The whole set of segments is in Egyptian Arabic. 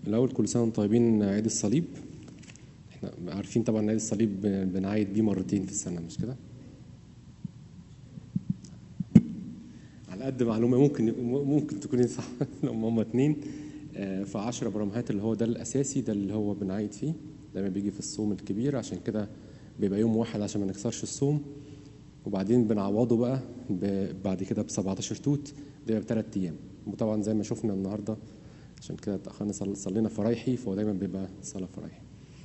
الأول كل سنة وانتم طيبين عيد الصليب احنا عارفين طبعا عيد الصليب بنعيد بيه مرتين في السنة مش كده؟ على قد معلومة ممكن ممكن تكوني صح لو هم اتنين آه، في 10 برمهات اللي هو ده الأساسي ده اللي هو بنعيد فيه دايما بيجي في الصوم الكبير عشان كده بيبقى يوم واحد عشان ما نكسرش الصوم وبعدين بنعوضه بقى ب- بعد كده ب 17 توت بيبقى بثلاث أيام وطبعا زي ما شفنا النهارده عشان كده اتأخرنا صل- صلينا فرايحي فهو دايما بيبقى صلاة فرايحي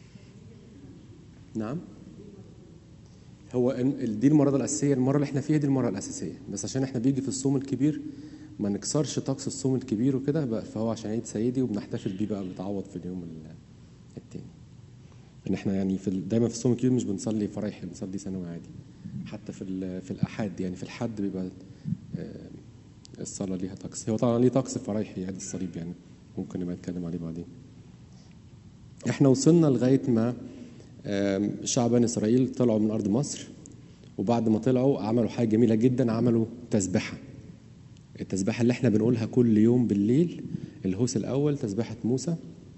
نعم هو ال- ال- دي المرة الأساسية المرة اللي احنا فيها دي المرة الأساسية بس عشان احنا بيجي في الصوم الكبير ما نكسرش طقس الصوم الكبير وكده بقى فهو عشان عيد سيدي وبنحتفل بيه بقى بتعوض في اليوم ال- التاني ان احنا يعني في ال- دايما في الصوم الكبير مش بنصلي فرايحي بنصلي ثانوي عادي حتى في ال- في الأحاد يعني في الحد بيبقى آه، الصلاة ليها طقس هو طبعا ليه طقس فرايحي عيد الصليب يعني ممكن نبقى نتكلم عليه بعدين احنا وصلنا لغايه ما آم، شعب بني اسرائيل طلعوا من ارض مصر وبعد ما طلعوا عملوا حاجه جميله جدا عملوا تسبحه التسبحه اللي احنا بنقولها كل يوم بالليل الهوس الاول تسبحه موسى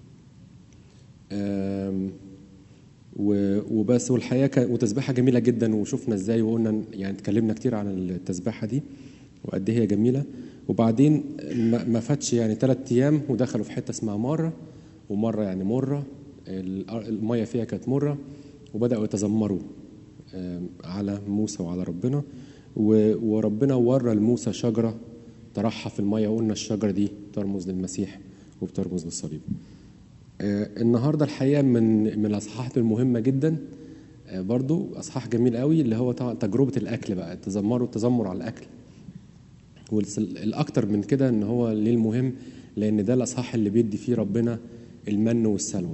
آم، و- وبس والحقيقه كان وتسبحه جميله جدا وشفنا ازاي وقلنا يعني اتكلمنا كتير عن التسبحه دي وقد ايه هي جميله وبعدين ما ما فاتش يعني ثلاث ايام ودخلوا في حته اسمها مره ومره يعني مره ال- الميه فيها كانت مره وبداوا يتذمروا آم، على موسى وعلى ربنا و- وربنا ورى لموسى شجره طرحها في الميه وقلنا الشجره دي ترمز للمسيح وبترمز للصليب آه، النهارده الحقيقه من من الاصحاحات المهمه جدا آه، برضو اصحاح جميل قوي اللي هو طبعا تجربه الاكل بقى التذمر والتذمر على الاكل والاكتر من كده ان هو ليه المهم لان ده الاصحاح اللي بيدي فيه ربنا المن والسلوى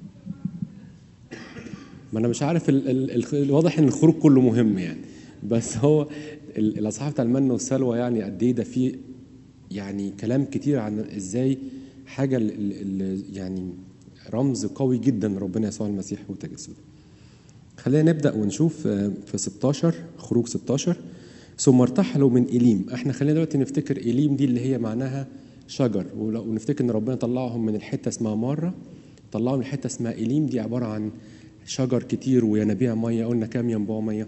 ما انا مش عارف ال ال ال الواضح ان الخروج كله مهم يعني بس هو ال- الاصحاح بتاع المن والسلوى يعني قد ايه ده فيه يعني كلام كتير عن ازاي حاجه ال- ال- ال- يعني رمز قوي جدا ربنا يسوع المسيح وتجسده خلينا نبدا ونشوف آه، في 16 خروج 16 ثم ارتحلوا من إليم احنا خلينا دلوقتي نفتكر إليم دي اللي هي معناها شجر ولو- ونفتكر ان ربنا طلعهم من الحته اسمها ماره طلعهم من الحته اسمها إليم دي عباره عن شجر كتير وينابيع ميه قلنا كام ينبوع ميه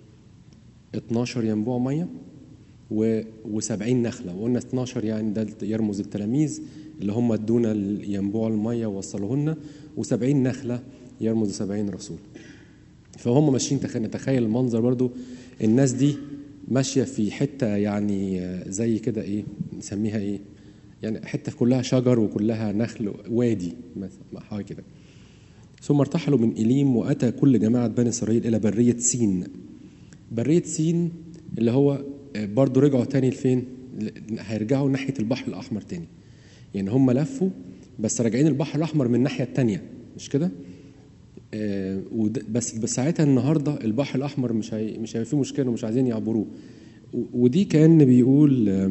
12 ينبوع ميه و و70 نخله وقلنا 12 يعني ده يرمز التلاميذ اللي هم ادونا ينبوع الميه ووصلوهن و70 نخله يرمز 70 رسول فهم ماشيين تخيل نتخيل المنظر برضو الناس دي ماشيه في حته يعني آه، زي كده ايه نسميها ايه يعني حته كلها شجر وكلها نخل وادي مثلا حاجه كده ثم ارتحلوا من إليم وأتى كل جماعة بني إسرائيل إلى برية سين برية سين اللي هو آه، برضو رجعوا تاني لفين ل- هيرجعوا ناحية البحر الأحمر تاني يعني هم لفوا بس راجعين البحر الأحمر من الناحية التانية مش كده آه، وده- بس بس ساعتها النهارده البحر الاحمر مش هي مش هيبقى فيه مشكله ومش عايزين يعبروه و- ودي كان بيقول آه،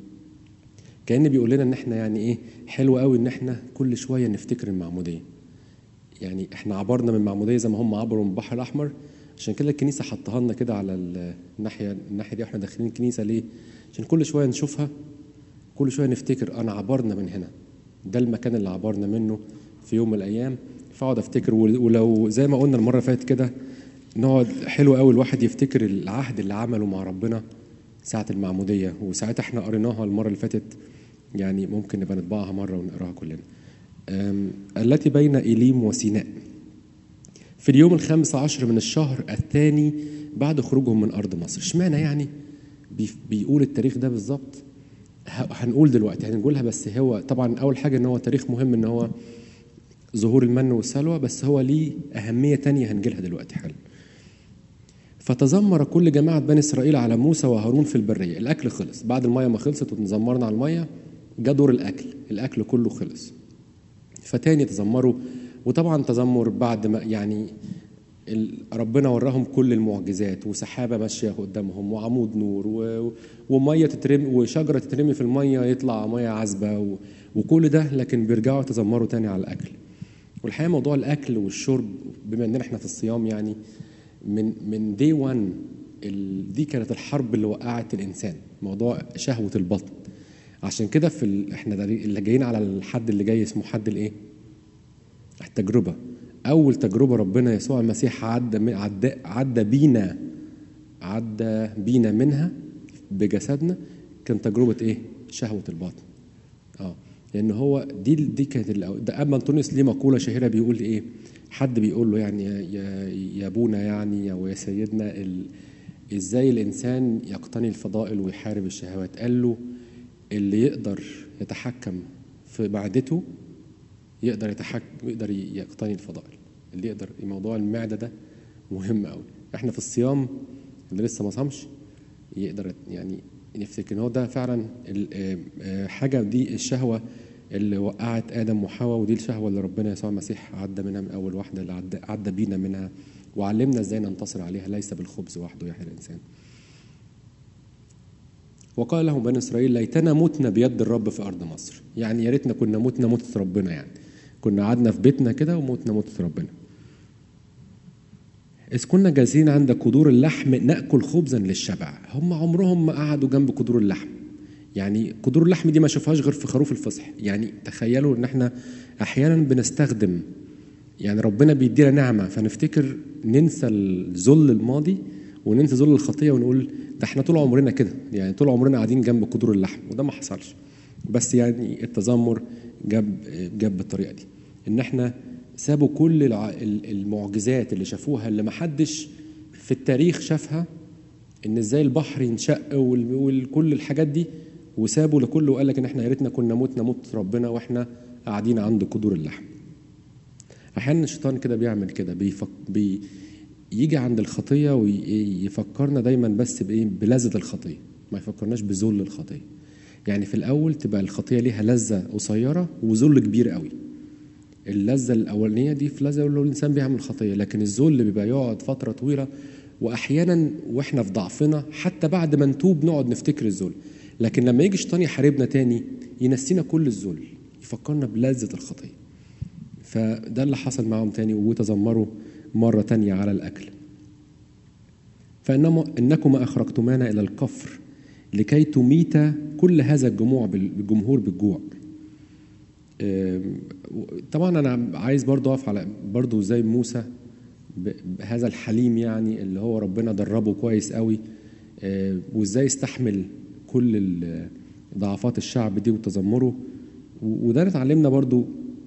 كان بيقول لنا ان احنا يعني ايه حلو قوي ان احنا كل شويه نفتكر المعموديه يعني احنا عبرنا من المعموديه زي ما هم عبروا من البحر الاحمر عشان كده الكنيسه حطها لنا كده على ال- الناحيه الناحيه دي واحنا داخلين الكنيسه ليه عشان كل شويه نشوفها كل شويه نفتكر انا عبرنا من هنا ده المكان اللي عبرنا منه في يوم من الايام فاقعد افتكر ول- ولو زي ما قلنا المره اللي فاتت كده نقعد حلو قوي الواحد يفتكر العهد اللي عمله مع ربنا ساعه المعموديه وساعتها احنا قريناها المره اللي فاتت يعني ممكن نبقى نطبعها مره ونقراها كلنا أم، التي بين إليم وسيناء في اليوم الخامس عشر من الشهر الثاني بعد خروجهم من أرض مصر اشمعنى يعني بي- بيقول التاريخ ده بالظبط ه- هنقول دلوقتي هنقولها بس هو طبعا أول حاجة إن هو تاريخ مهم إن هو ظهور المن والسلوى بس هو ليه أهمية تانية هنجيلها دلوقتي حالا فتذمر كل جماعة بني إسرائيل على موسى وهارون في البرية الأكل خلص بعد المية ما خلصت وتزمرنا على المية جاء دور الأكل الأكل كله خلص فتاني تذمروا وطبعا تذمر بعد ما يعني ال- ربنا وراهم كل المعجزات وسحابه ماشيه قدامهم وعمود نور و- وميه تترمي وشجره تترمي في الميه يطلع ميه عذبه و- وكل ده لكن بيرجعوا يتذمروا تاني على الاكل والحقيقه موضوع الاكل والشرب بما اننا احنا في الصيام يعني من من دي 1 دي كانت الحرب اللي وقعت الانسان موضوع شهوه البطن عشان كده في ال... احنا ده اللي جايين على الحد اللي جاي اسمه حد الايه تجربة أول تجربة ربنا يسوع المسيح عدى عدى عدى بينا عدى بينا منها بجسدنا كان تجربة إيه؟ شهوة الباطن. اه لأن هو دي دي كانت الأول. ده أما أنطونيوس ليه مقولة شهيرة بيقول إيه؟ حد بيقول له يعني يا يا, يا أبونا يعني أو يا سيدنا ال... إزاي الإنسان يقتني الفضائل ويحارب الشهوات؟ قال له اللي يقدر يتحكم في معدته يقدر يتحكم يقدر يقتني الفضائل اللي يقدر موضوع المعده ده مهم قوي احنا في الصيام اللي لسه ما صامش يقدر يعني نفتكر ان هو ده فعلا حاجه دي الشهوه اللي وقعت ادم وحواء ودي الشهوه اللي ربنا يسوع المسيح عدى منها من اول واحده اللي عدى, عدى بينا منها وعلمنا ازاي ننتصر عليها ليس بالخبز وحده يحيى الانسان وقال لهم بني اسرائيل ليتنا متنا بيد الرب في ارض مصر يعني يا ريتنا كنا متنا موتة ربنا يعني كنا قعدنا في بيتنا كده وموتنا موتة ربنا إذ كنا جالسين عند قدور اللحم نأكل خبزا للشبع هم عمرهم ما قعدوا جنب قدور اللحم يعني قدور اللحم دي ما شافوهاش غير في خروف الفصح يعني تخيلوا ان احنا احيانا بنستخدم يعني ربنا بيدينا نعمه فنفتكر ننسى الذل الماضي وننسى ذل الخطيه ونقول ده احنا طول عمرنا كده يعني طول عمرنا قاعدين جنب قدور اللحم وده ما حصلش بس يعني التذمر جاب جاب بالطريقه دي ان احنا سابوا كل المعجزات اللي شافوها اللي ما حدش في التاريخ شافها ان ازاي البحر ينشق وكل الحاجات دي وسابوا لكله وقال لك ان احنا يا ريتنا كنا موتنا موت ربنا واحنا قاعدين عند قدور اللحم احيانا الشيطان كده بيعمل كده بيفك بي يجي عند الخطيه ويفكرنا دايما بس بايه بلذة الخطيه ما يفكرناش بذل الخطيه يعني في الاول تبقى الخطيه ليها لذه قصيره وذل كبير قوي اللذه الاولانيه دي في لذه لو الانسان بيعمل خطيه لكن الذل بيبقى يقعد فتره طويله واحيانا واحنا في ضعفنا حتى بعد ما نتوب نقعد نفتكر الذل لكن لما يجي الشيطان يحاربنا تاني ينسينا كل الذل يفكرنا بلذه الخطيه فده اللي حصل معاهم تاني وتذمروا مرة تانية على الأكل فإنما إنكما أخرجتمانا إلى القفر لكي تميت كل هذا الجموع بالجمهور بالجوع طبعا أنا عايز برضو أقف على برضو زي موسى بهذا الحليم يعني اللي هو ربنا دربه كويس قوي وإزاي استحمل كل ضعفات الشعب دي وتذمره وده اتعلمنا برضو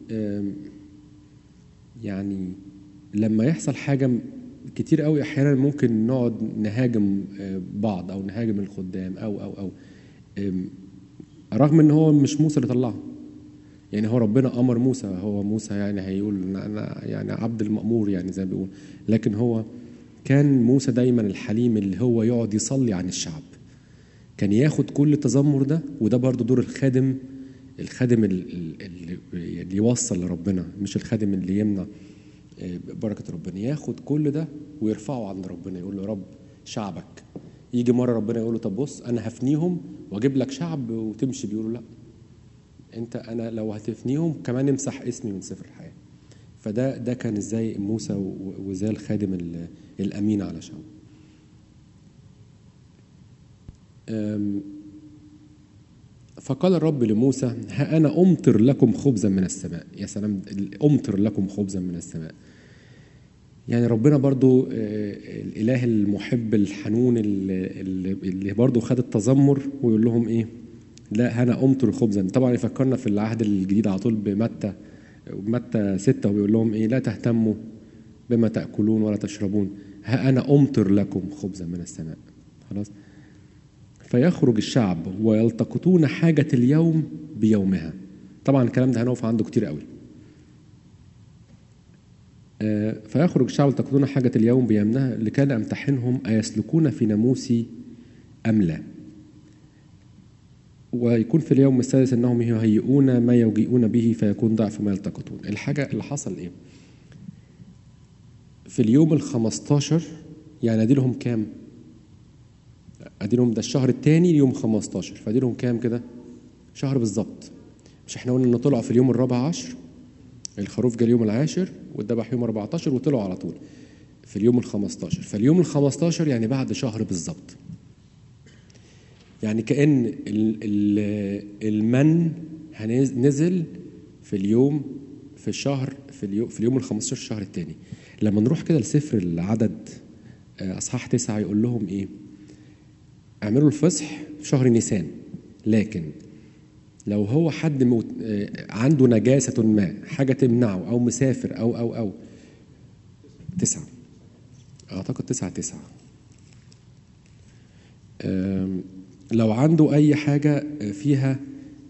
يعني لما يحصل حاجه كتير قوي احيانا ممكن نقعد نهاجم بعض او نهاجم الخدام او او او رغم ان هو مش موسى اللي طلعه يعني هو ربنا امر موسى هو موسى يعني هيقول انا يعني عبد المامور يعني زي ما بيقول لكن هو كان موسى دايما الحليم اللي هو يقعد يصلي عن الشعب كان ياخد كل التذمر ده وده برضه دور الخادم الخادم اللي, اللي يوصل لربنا مش الخادم اللي يمنع بركة ربنا ياخد كل ده ويرفعه عند ربنا يقول له رب شعبك يجي مرة ربنا يقول له طب بص أنا هفنيهم وأجيب لك شعب وتمشي بيقولوا لا أنت أنا لو هتفنيهم كمان امسح اسمي من سفر الحياة فده ده كان ازاي موسى وازاي الخادم الأمين على شعبه فقال الرب لموسى ها أنا أمطر لكم خبزا من السماء يا سلام أمطر لكم خبزا من السماء يعني ربنا برضو الإله المحب الحنون اللي, اللي برضو خد التذمر ويقول لهم إيه لا أنا أمطر خبزا طبعا يفكرنا في العهد الجديد على طول بمتى متى ستة وبيقول لهم إيه لا تهتموا بما تأكلون ولا تشربون ها أنا أمطر لكم خبزا من السماء خلاص فيخرج الشعب ويلتقطون حاجة اليوم بيومها طبعا الكلام ده هنقف عنده كتير قوي فيخرج الشعب يلتقطون حاجة اليوم بيومها لكي أمتحنهم أيسلكون في ناموسي أم لا ويكون في اليوم السادس أنهم يهيئون ما يوجئون به فيكون ضعف ما يلتقطون الحاجة اللي حصل إيه في اليوم الخمستاشر يعني أدي لهم كام ادي لهم ده الشهر الثاني اليوم 15 فادي لهم كام كده شهر بالظبط مش احنا قلنا ان طلعوا في اليوم الرابع عشر الخروف جه اليوم العاشر والذبح يوم 14 وطلعوا على طول في اليوم ال 15 فاليوم ال 15 يعني بعد شهر بالظبط يعني كأن ال ال المن نزل في اليوم في الشهر في اليوم في اليوم ال 15 الشهر الثاني لما نروح كده لسفر العدد آه، اصحاح تسعة يقول لهم ايه اعملوا الفصح في شهر نيسان لكن لو هو حد موت آه، عنده نجاسة ما حاجة تمنعه أو مسافر أو أو أو تسعة أعتقد تسعة تسعة آم، لو عنده أي حاجة فيها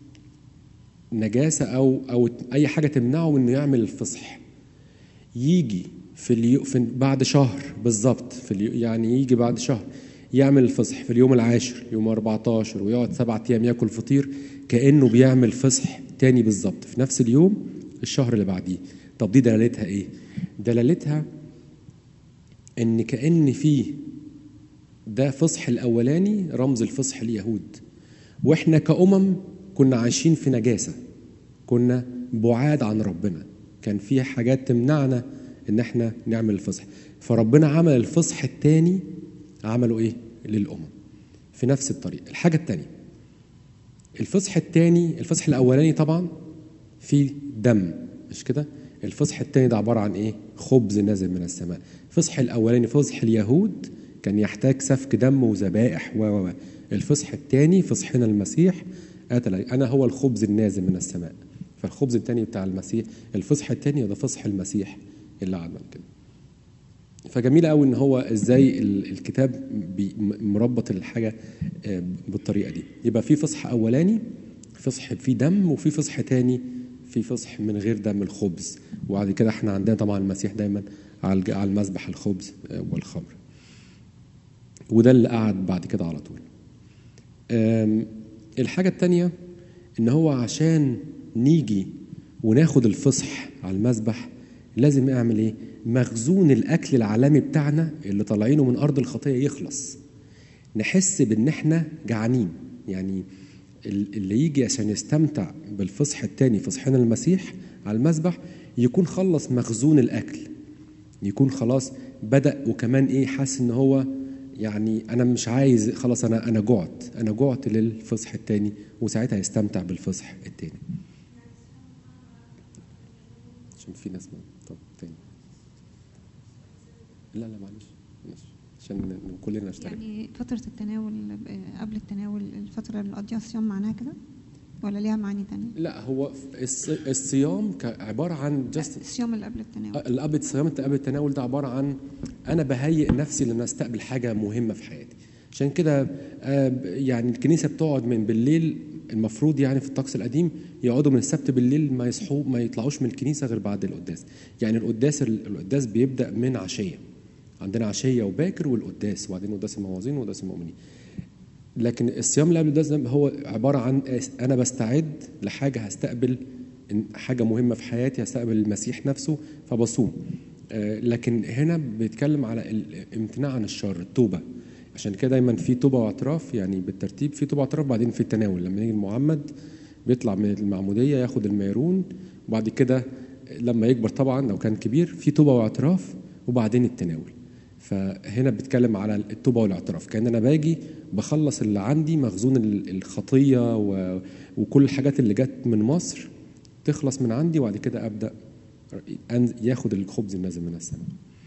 نجاسة أو أو أي حاجة تمنعه من إنه يعمل الفصح يجي في, اليو في بعد شهر بالظبط في اليو يعني يجي بعد شهر يعمل الفصح في اليوم العاشر يوم 14 ويقعد سبعة أيام ياكل فطير كأنه بيعمل فصح تاني بالظبط في نفس اليوم الشهر اللي بعديه طب دي دلالتها إيه؟ دلالتها إن كأن في ده فصح الأولاني رمز الفصح اليهود وإحنا كأمم كنا عايشين في نجاسة كنا بعاد عن ربنا كان في حاجات تمنعنا ان احنا نعمل الفصح فربنا عمل الفصح الثاني عمله ايه للامم في نفس الطريقه الحاجه الثانيه الفصح الثاني الفصح الاولاني طبعا فيه دم مش كده الفصح الثاني ده عباره عن ايه خبز نازل من السماء الفصح الاولاني فصح اليهود كان يحتاج سفك دم وذبائح و و و. الفصح الثاني فصحنا المسيح قتل انا هو الخبز النازل من السماء فالخبز الثاني بتاع المسيح الفصح الثاني ده فصح المسيح اللي عمل كده فجميل قوي ان هو ازاي ال- الكتاب بي- م- مربط الحاجه آه، بالطريقه دي يبقى في فصح اولاني فصح فيه دم وفي فصح تاني في فصح من غير دم الخبز وبعد كده احنا عندنا طبعا المسيح دايما على الج- على المذبح الخبز آه، والخمر وده اللي قعد بعد كده على طول آم، الحاجة التانية إن هو عشان نيجي وناخد الفصح على المذبح لازم يعمل إيه؟ مخزون الأكل العالمي بتاعنا اللي طالعينه من أرض الخطية يخلص نحس بإن إحنا جعانين يعني ال- اللي يجي عشان يستمتع بالفصح التاني فصحنا المسيح على المذبح يكون خلص مخزون الأكل يكون خلاص بدأ وكمان إيه حاسس إن هو يعني انا مش عايز خلاص انا انا جعت انا جعت للفصح التاني وساعتها يستمتع بالفصح التاني عشان في ناس ما طب تاني لا لا معلش معلش عشان ن- كلنا نشترك يعني فترة التناول آه، قبل التناول الفترة اللي قضيها الصيام معناها كده ولا ليها معاني تانية؟ لا هو الص- الصيام عباره عن جاست الصيام اللي قبل التناول الأب صيام قبل التناول ده عبارة عن أنا بهيئ نفسي لأن أستقبل حاجة مهمة في حياتي عشان كده آه، يعني الكنيسة بتقعد من بالليل المفروض يعني في الطقس القديم يقعدوا من السبت بالليل ما يصحوا ما يطلعوش من الكنيسة غير بعد القداس يعني القداس القداس بيبدأ من عشية عندنا عشية وباكر والقداس وبعدين قداس الموازين وقداس المؤمنين لكن الصيام اللي قبل ده هو عباره عن انا بستعد لحاجه هستقبل إن حاجه مهمه في حياتي هستقبل المسيح نفسه فبصوم آه، لكن هنا بيتكلم على الامتناع عن الشر التوبه عشان كده دايما في توبه واعتراف يعني بالترتيب في توبه واعتراف بعدين في التناول لما يجي المعمد بيطلع من المعموديه ياخد الميرون وبعد كده لما يكبر طبعا لو كان كبير في توبه واعتراف وبعدين التناول فهنا بيتكلم على التوبه والاعتراف كان انا باجي بخلص اللي عندي مخزون ال- الخطيه و... وكل الحاجات اللي جت من مصر تخلص من عندي وبعد كده ابدا أن- ياخد الخبز النازل من السماء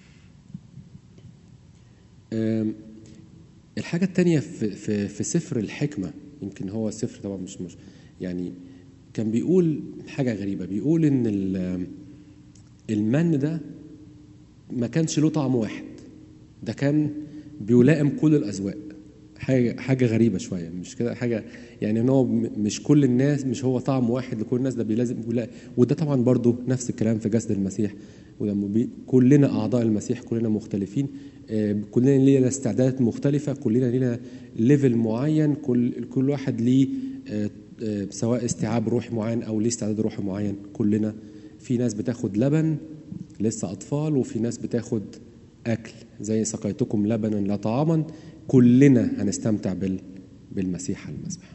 أم، الحاجة التانية في, في, في سفر الحكمة يمكن هو سفر طبعا مش مش يعني كان بيقول حاجة غريبة بيقول إن ال- المن ده ما كانش له طعم واحد ده كان بيلائم كل الأذواق حاجة حاجة غريبة شوية مش كده حاجة يعني إن هو م- مش كل الناس مش هو طعم واحد لكل الناس ده بيلازم بيلائم وده طبعا برضو نفس الكلام في جسد المسيح ولما بي كلنا أعضاء المسيح كلنا مختلفين آه، كلنا لينا استعدادات مختلفة كلنا لينا ليفل معين كل كل واحد ليه آه، آه، سواء استيعاب روحي معين أو ليه استعداد روحي معين كلنا في ناس بتاخد لبن لسه أطفال وفي ناس بتاخد أكل زي سقيتكم لبنا لا طعاما كلنا هنستمتع بال بالمسيح على المسبح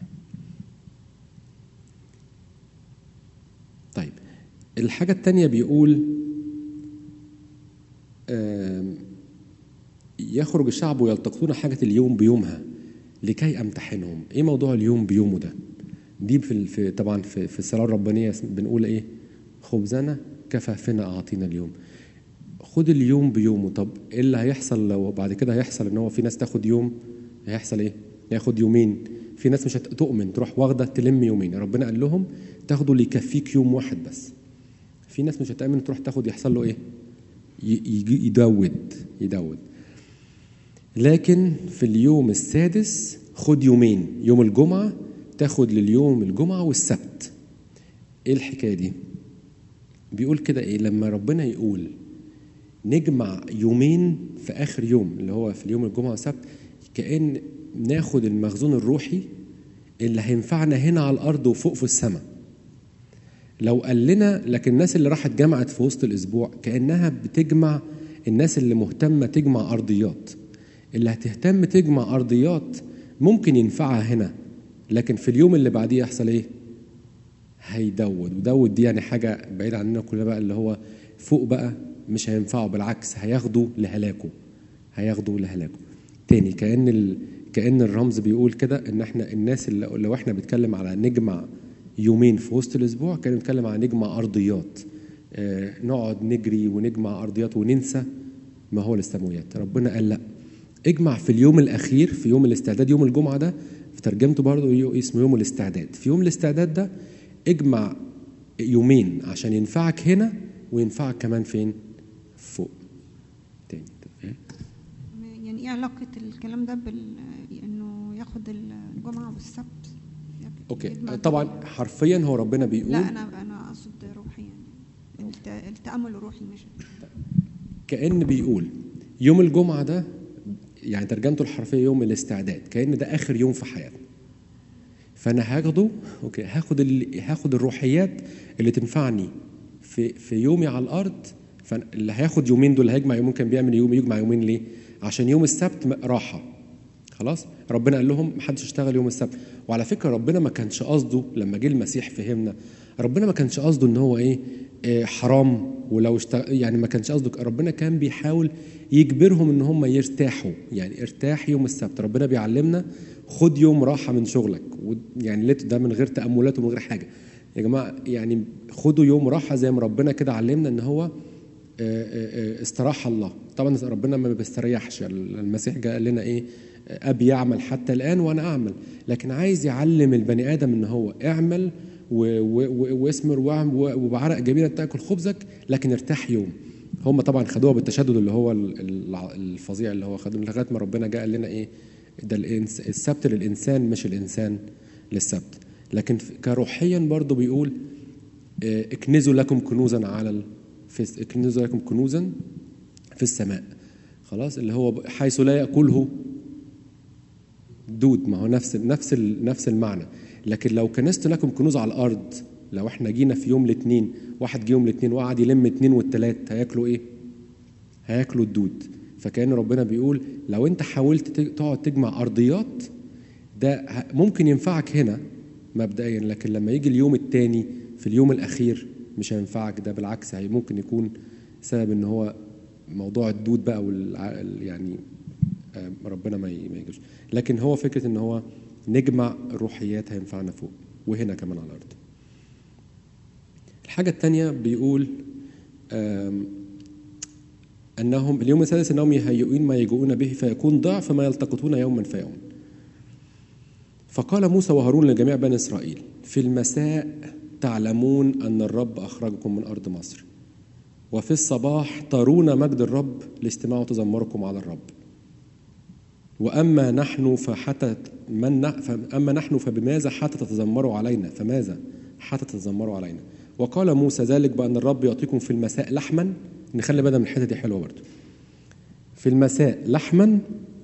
طيب الحاجة التانية بيقول آم، يخرج الشعب ويلتقطون حاجة اليوم بيومها لكي أمتحنهم إيه موضوع اليوم بيومه ده دي في, ال- في طبعا في, في الصلاة الربانية بنقول إيه خبزنا كفافنا اعطينا اليوم خد اليوم بيومه طب ايه اللي هيحصل لو بعد كده هيحصل ان هو في ناس تاخد يوم هيحصل ايه ياخد يومين في ناس مش هتؤمن تروح واخده تلم يومين ربنا قال لهم تاخدوا اللي يكفيك يوم واحد بس في ناس مش هتامن تروح تاخد يحصل له ايه ي- يجي- يدود يدود لكن في اليوم السادس خد يومين يوم الجمعة تاخد لليوم الجمعة والسبت ايه الحكاية دي بيقول كده ايه لما ربنا يقول نجمع يومين في اخر يوم اللي هو في اليوم الجمعة والسبت كأن ناخد المخزون الروحي اللي هينفعنا هنا على الارض وفوق في السماء لو قال لنا لكن الناس اللي راحت جمعت في وسط الاسبوع كانها بتجمع الناس اللي مهتمه تجمع ارضيات اللي هتهتم تجمع ارضيات ممكن ينفعها هنا لكن في اليوم اللي بعديه يحصل ايه هيدود ودود دي يعني حاجه بعيده عننا كلنا بقى اللي هو فوق بقى مش هينفعه بالعكس هياخده لهلاكه هياخده لهلاكه تاني كأن ال... كأن الرمز بيقول كده ان احنا الناس اللي لو احنا بنتكلم على نجمع يومين في وسط الاسبوع كان بنتكلم على نجمع ارضيات آه نقعد نجري ونجمع ارضيات وننسى ما هو السماويات ربنا قال لا اجمع في اليوم الاخير في يوم الاستعداد يوم الجمعه ده في ترجمته برضه يو- اسمه يوم الاستعداد في يوم الاستعداد ده اجمع يومين عشان ينفعك هنا وينفعك كمان فين فوق تاني إيه؟ يعني ايه علاقة الكلام ده بال انه ياخد الجمعة والسبت اوكي يجمع طبعا حرفيا هو ربنا بيقول لا انا انا اقصد روحيا الت- التأمل الروحي مش كأن بيقول يوم الجمعة ده يعني ترجمته الحرفية يوم الاستعداد كأن ده آخر يوم في حياتنا فأنا هاخده أوكي هاخد ال... هاخد الروحيات اللي تنفعني في في يومي على الأرض فاللي هياخد يومين دول هيجمع يومين كان بيعمل يوم يجمع يومين ليه؟ عشان يوم السبت م- راحة خلاص ربنا قال لهم محدش يشتغل يوم السبت وعلى فكره ربنا ما كانش قصده لما جه المسيح فهمنا ربنا ما كانش قصده ان هو ايه آه، حرام ولو اشتغل يعني ما كانش قصده ربنا كان بيحاول يجبرهم ان هم يرتاحوا يعني ارتاح يوم السبت ربنا بيعلمنا خد يوم راحه من شغلك و- يعني ليه ده من غير تاملات ومن غير حاجه يا جماعه يعني خدوا يوم راحه زي ما ربنا كده علمنا ان هو آه، آه، آه، استراح الله طبعا ربنا ما بيستريحش المسيح جاء قال لنا ايه ابي يعمل حتى الان وانا اعمل لكن عايز يعلم البني ادم ان هو اعمل و- و- و- واثمر واعمل و- وبعرق جميلة تاكل خبزك لكن ارتاح يوم هم طبعا خدوها بالتشدد اللي هو ال- ال- الفظيع اللي هو خدوه لغايه ما ربنا جاء قال لنا ايه ده الإنس- السبت للانسان مش الانسان للسبت لكن ف- كروحيا برضه بيقول آه، اكنزوا لكم كنوزا على ال... في اكنزوا لكم كنوزا في السماء خلاص اللي هو حيث لا ياكله دود ما هو نفس نفس ال- نفس المعنى لكن لو كنست لكم كنوز على الارض لو احنا جينا في يوم الاثنين واحد جه يوم الاثنين وقعد يلم اثنين والثلاث هياكلوا ايه؟ هياكلوا الدود فكان ربنا بيقول لو انت حاولت ت- تقعد تجمع ارضيات ده ه- ممكن ينفعك هنا مبدئيا لكن لما يجي اليوم الثاني في اليوم الاخير مش هينفعك ده بالعكس هي ممكن يكون سبب ان هو موضوع الدود بقى والع... يعني آه، ربنا ما ي- ما يجيش لكن هو فكره ان هو نجمع الروحيات هينفعنا فوق وهنا كمان على الارض الحاجه الثانيه بيقول آم، انهم اليوم السادس انهم يهيئون ما يجوؤون به فيكون ضعف ما يلتقطون يوما فيوم فقال موسى وهارون لجميع بني اسرائيل في المساء تعلمون ان الرب اخرجكم من ارض مصر وفي الصباح ترون مجد الرب لاستماع تذمركم على الرب واما نحن فحتى من اما نحن فبماذا حتى تتذمروا علينا فماذا حتى تتذمروا علينا وقال موسى ذلك بان الرب يعطيكم في المساء لحما نخلي بالنا من الحته دي حلوه برضه في المساء لحما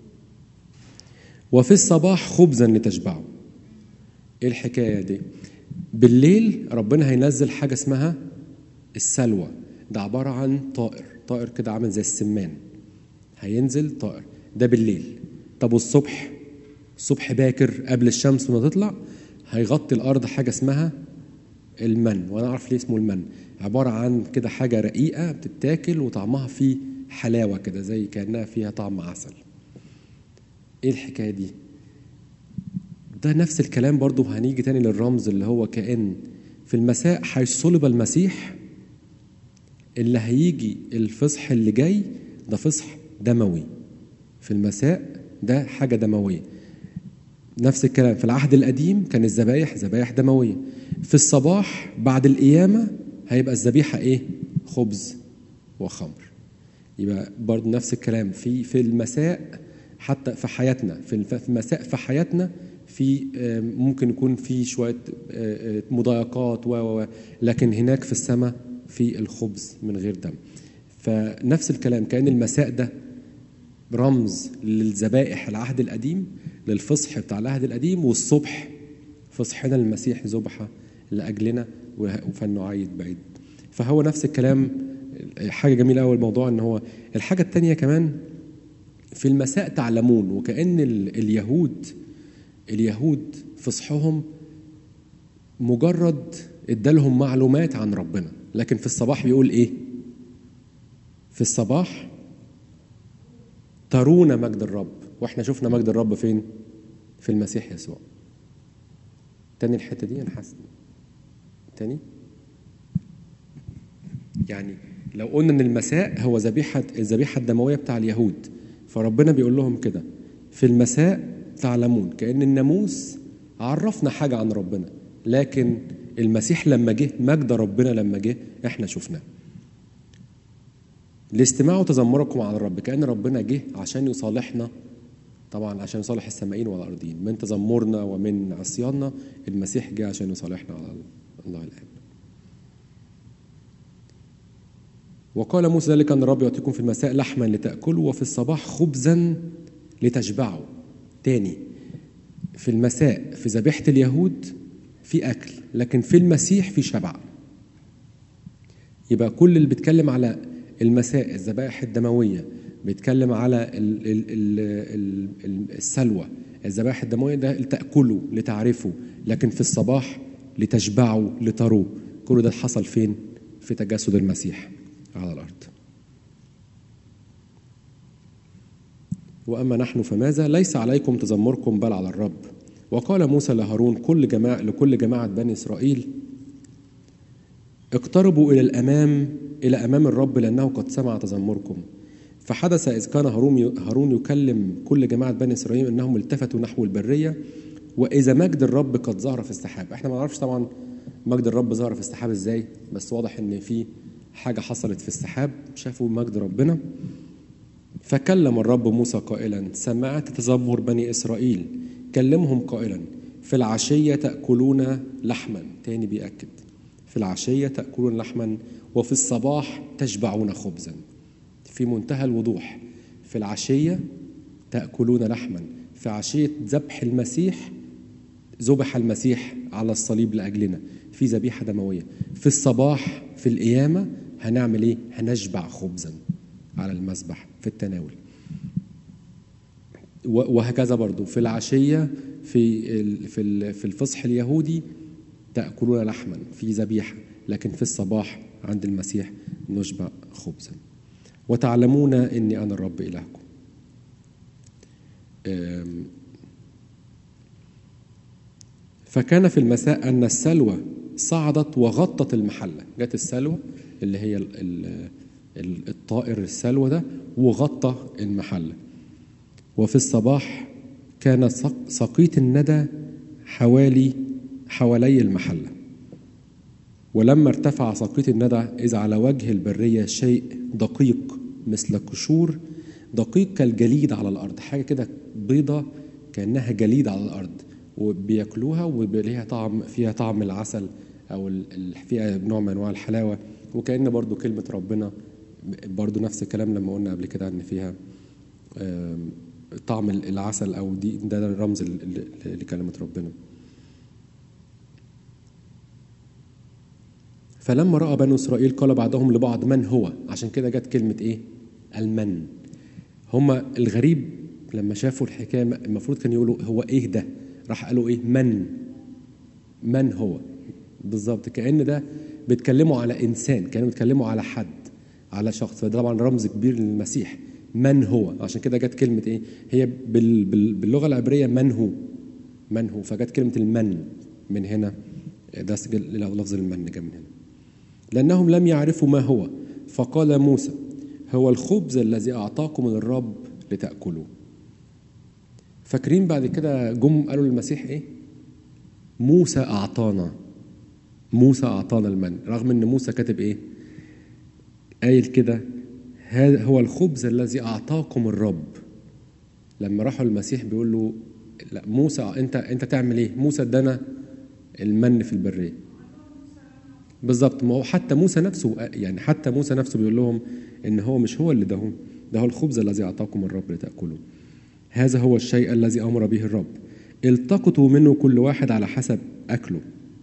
وفي الصباح خبزا لتشبعوا ايه الحكايه دي بالليل ربنا هينزل حاجه اسمها السلوى ده عباره عن طائر طائر كده عامل زي السمان هينزل طائر ده بالليل طب والصبح الصبح باكر قبل الشمس ما تطلع هيغطي الارض حاجه اسمها المن وانا اعرف ليه اسمه المن عباره عن كده حاجه رقيقه بتتاكل وطعمها فيه حلاوه كده زي كانها فيها طعم عسل ايه الحكايه دي ده نفس الكلام برضو هنيجي تاني للرمز اللي هو كأن في المساء حيث صلب المسيح اللي هيجي الفصح اللي جاي ده فصح دموي في المساء ده حاجة دموية نفس الكلام في العهد القديم كان الذبايح ذبايح دموية في الصباح بعد القيامة هيبقى الذبيحة إيه؟ خبز وخمر يبقى برضه نفس الكلام في في المساء حتى في حياتنا في الف- في المساء في حياتنا في آه، ممكن يكون في شويه آه، آه، مضايقات و و و، لكن هناك في السماء في الخبز من غير دم فنفس الكلام كان المساء ده رمز للذبائح العهد القديم للفصح بتاع العهد القديم والصبح فصحنا المسيح ذبح لاجلنا وه- فلنعيد بعيد فهو نفس الكلام حاجه جميله قوي الموضوع ان هو الحاجه الثانيه كمان في المساء تعلمون وكأن ال- اليهود اليهود فصحهم مجرد ادالهم معلومات عن ربنا لكن في الصباح بيقول ايه في الصباح ترون مجد الرب واحنا شفنا مجد الرب فين في المسيح يسوع تاني الحته دي انا حاسس تاني يعني لو قلنا ان المساء هو ذبيحه الذبيحه الدمويه بتاع اليهود فربنا بيقول لهم كده في المساء تعلمون كان الناموس عرفنا حاجه عن ربنا لكن المسيح لما جه مجد ربنا لما جه احنا شفناه لاستماع وتذمركم على الرب كان ربنا جه عشان يصالحنا طبعا عشان يصالح السمائين والارضين من تذمرنا ومن عصياننا المسيح جه عشان يصالحنا على الله الاب وقال موسى ذلك أن الرب يعطيكم في المساء لحما لتأكلوا وفي الصباح خبزا لتشبعوا تاني في المساء في ذبيحة اليهود في أكل لكن في المسيح في شبع يبقى كل اللي بيتكلم على المساء الذبائح الدموية بيتكلم على ال ال ال ال ال السلوى الذبائح الدموية ده لتأكلوا لتعرفوا لكن في الصباح لتشبعوا لتروا كل ده حصل فين؟ في تجسد المسيح على الأرض وأما نحن فماذا ليس عليكم تذمركم بل على الرب وقال موسى لهارون كل جماعة لكل جماعة بني إسرائيل اقتربوا إلى الأمام إلى أمام الرب لأنه قد سمع تذمركم فحدث إذ كان هارون هارون يكلم كل جماعة بني إسرائيل أنهم التفتوا نحو البرية وإذا مجد الرب قد ظهر في السحاب إحنا ما نعرفش طبعا مجد الرب ظهر في السحاب إزاي بس واضح إن في حاجة حصلت في السحاب شافوا مجد ربنا فكلم الرب موسى قائلا سمعت تذمر بني إسرائيل كلمهم قائلا في العشية تأكلون لحما تاني بيأكد في العشية تأكلون لحما وفي الصباح تشبعون خبزا في منتهى الوضوح في العشية تأكلون لحما في عشية ذبح المسيح ذبح المسيح على الصليب لأجلنا في ذبيحة دموية في الصباح في القيامة هنعمل ايه هنشبع خبزا على المذبح في التناول وهكذا برضو في العشية في في في الفصح اليهودي تأكلون لحما في ذبيحة لكن في الصباح عند المسيح نشبع خبزا وتعلمون اني انا الرب الهكم فكان في المساء ان السلوى صعدت وغطت المحله جت السلوى اللي هي ال ال الطائر السلوى ده وغطى المحله وفي الصباح كان سقيط الندى حوالي حوالي المحله ولما ارتفع سقيط الندى إذ على وجه البرية شيء دقيق مثل قشور دقيق كالجليد على الأرض حاجة كده بيضة كأنها جليد على الأرض وبياكلوها وليها طعم فيها طعم العسل أو فيها نوع من أنواع الحلاوة وكأن برضو كلمة ربنا برضو نفس الكلام لما قلنا قبل كده إن فيها طعم العسل أو دي ده الرمز لكلمة ربنا فلما راى بنو اسرائيل قال بعضهم لبعض من هو عشان كده جت كلمه ايه المن هم الغريب لما شافوا الحكايه المفروض كانوا يقولوا هو ايه ده راح قالوا ايه من من هو بالظبط كان ده بيتكلموا على انسان كانوا بيتكلموا على حد على شخص فده طبعا رمز كبير للمسيح من هو عشان كده جت كلمه ايه هي بال بال باللغه العبريه من هو من هو فجت كلمه المن من هنا ده لفظ المن جاء من هنا لأنهم لم يعرفوا ما هو فقال موسى هو الخبز الذي أعطاكم الرب لتأكلوه فاكرين بعد كده جم قالوا للمسيح إيه موسى أعطانا موسى أعطانا المن رغم إن موسى كاتب إيه قايل كده هذا هو الخبز الذي أعطاكم الرب لما راحوا المسيح بيقول له لا موسى انت انت تعمل ايه؟ موسى ادانا المن في البريه. بالظبط ما هو حتى موسى نفسه يعني حتى موسى نفسه بيقول لهم ان هو مش هو اللي دهم ده هو الخبز الذي اعطاكم الرب لتاكلوه. هذا هو الشيء الذي امر به الرب. التقطوا منه كل واحد على حسب اكله.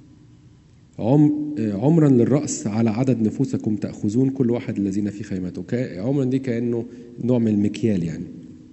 عم عمرا للرأس على عدد نفوسكم تأخذون كل واحد الذين في خيمته عمرا دي كأنه نوع من المكيال يعني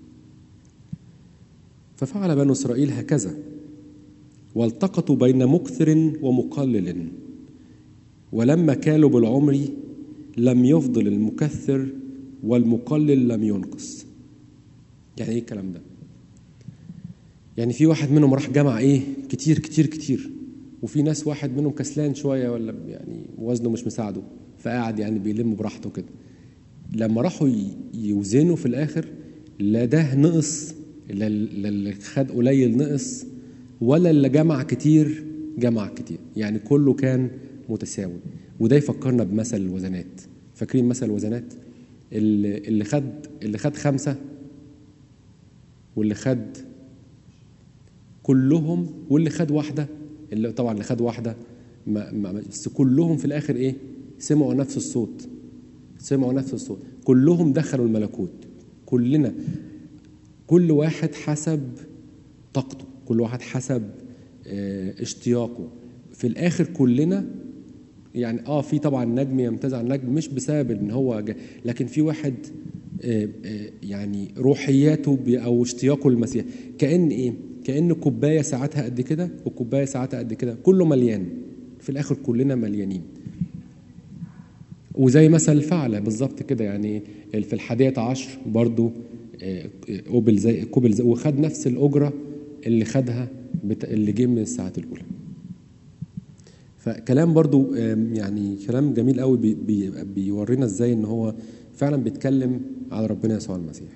ففعل بنو إسرائيل هكذا والتقطوا بين مكثر ومقلل ولما كالوا بالعمر لم يفضل المكثر والمقلل لم ينقص يعني ايه الكلام ده يعني في واحد منهم راح جمع ايه كتير كتير كتير وفي ناس واحد منهم كسلان شويه ولا يعني وزنه مش مساعده فقاعد يعني بيلم براحته كده لما راحوا يوزنوا في الاخر لا ده نقص لا اللي خد قليل نقص ولا اللي جمع كتير جمع كتير يعني كله كان متساوي وده يفكرنا بمثل الوزنات فاكرين مثل الوزنات اللي اللي خد اللي خد خمسه واللي خد كلهم واللي خد واحده اللي طبعا اللي خد واحده ما ما بس كلهم في الاخر ايه سمعوا نفس الصوت سمعوا نفس الصوت كلهم دخلوا الملكوت كلنا كل واحد حسب طاقته كل واحد حسب اه اشتياقه في الاخر كلنا يعني اه في طبعا نجم يمتاز عن نجم مش بسبب ان هو جا لكن في واحد اه اه يعني روحياته او اشتياقه للمسيح كان ايه كان كوبايه ساعتها قد كده وكوبايه ساعتها قد كده كله مليان في الاخر كلنا مليانين وزي مثل الفعلة بالظبط كده يعني في الحادية عشر برضو قبل زي قبل زي وخد نفس الأجرة اللي خدها اللي جه من الساعات الأولى فكلام برضو يعني كلام جميل قوي بي بي بيورينا ازاي ان هو فعلا بيتكلم على ربنا يسوع المسيح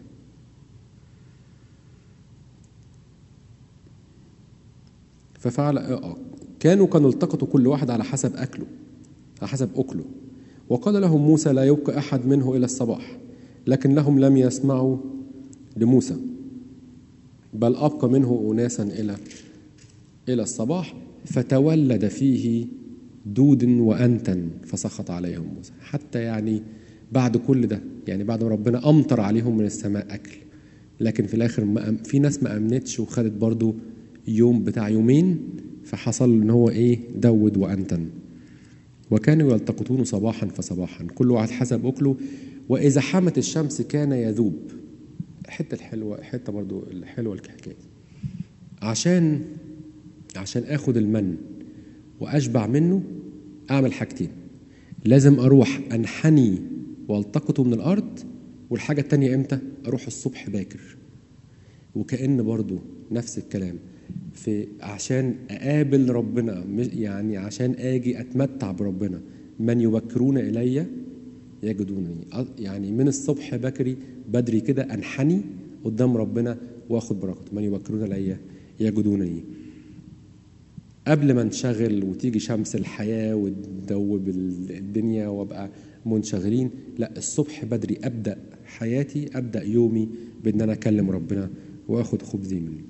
ففعل كانوا كانوا التقطوا كل واحد على حسب اكله على حسب اكله وقال لهم موسى لا يبقى احد منه الى الصباح لكن لهم لم يسمعوا لموسى بل ابقى منه اناسا الى الى الصباح فتولد فيه دود وانتن فسخط عليهم موسى حتى يعني بعد كل ده يعني بعد ما ربنا امطر عليهم من السماء اكل لكن في الاخر في ناس ما امنتش وخدت برضو يوم بتاع يومين فحصل ان هو ايه دود وانتن وكانوا يلتقطون صباحا فصباحا كل واحد حسب اكله واذا حمت الشمس كان يذوب حته الحلوه حته برضو الحلوه الحكايه عشان عشان اخد المن واشبع منه اعمل حاجتين لازم اروح انحني والتقطه من الارض والحاجه التانية امتى اروح الصبح باكر وكأن برضو نفس الكلام في عشان اقابل ربنا يعني عشان اجي اتمتع بربنا من يبكرون الي يجدونني يعني من الصبح بكري بدري كده انحني قدام ربنا واخد بركته من يبكرون الي يجدونني قبل ما انشغل وتيجي شمس الحياه وتدوب الدنيا وابقى منشغلين لا الصبح بدري ابدا حياتي ابدا يومي بان انا اكلم ربنا واخد خبزي منه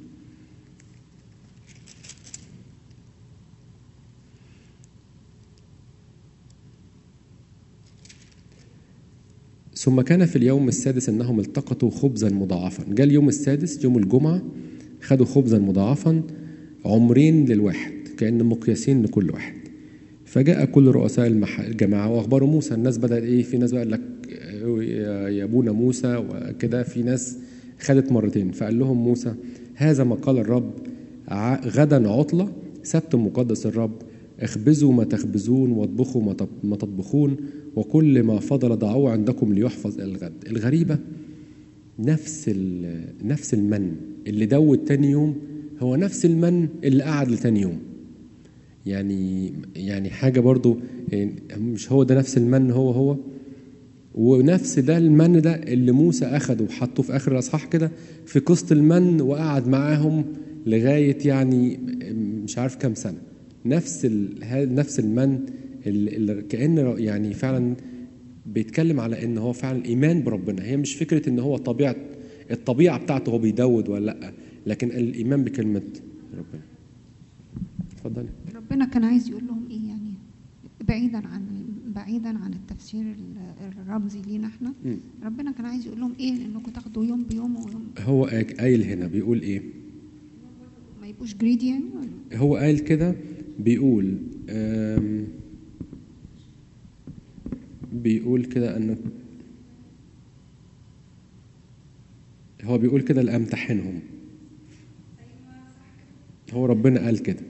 ثم كان في اليوم السادس انهم التقطوا خبزا مضاعفا جاء اليوم السادس يوم الجمعه خدوا خبزا مضاعفا عمرين للواحد كان مقياسين لكل واحد فجاء كل رؤساء الجماعه واخبروا موسى الناس بدات ايه في ناس بقى لك يا ابونا موسى وكده في ناس خدت مرتين فقال لهم موسى هذا ما قال الرب غدا عطله سبت مقدس الرب اخبزوا ما تخبزون واطبخوا ما تطبخون وكل ما فضل ضعوه عندكم ليحفظ الغد الغريبة نفس نفس المن اللي دوت تاني يوم هو نفس المن اللي قعد لتاني يوم يعني يعني حاجة برضو مش هو ده نفس المن هو هو ونفس ده المن ده اللي موسى اخده وحطه في اخر الاصحاح كده في قسط المن وقعد معاهم لغايه يعني مش عارف كام سنه نفس ال... ها- نفس المن اللي اللي كان يعني فعلا بيتكلم على ان هو فعلا ايمان بربنا هي مش فكره ان هو طبيعه الطبيعه بتاعته هو بيدود ولا لا لكن الايمان بكلمه ربنا اتفضلي ربنا كان عايز يقول لهم ايه يعني بعيدا عن بعيدا عن التفسير ال- الرمزي لينا احنا مم. ربنا كان عايز يقول لهم ايه انكم تاخدوا يوم بيوم ويوم هو قايل هنا بيقول ايه ما يبقوش جريدي يعني ولا هو قال كده بيقول آم، بيقول كده ان هو بيقول كده لامتحنهم هو ربنا قال كده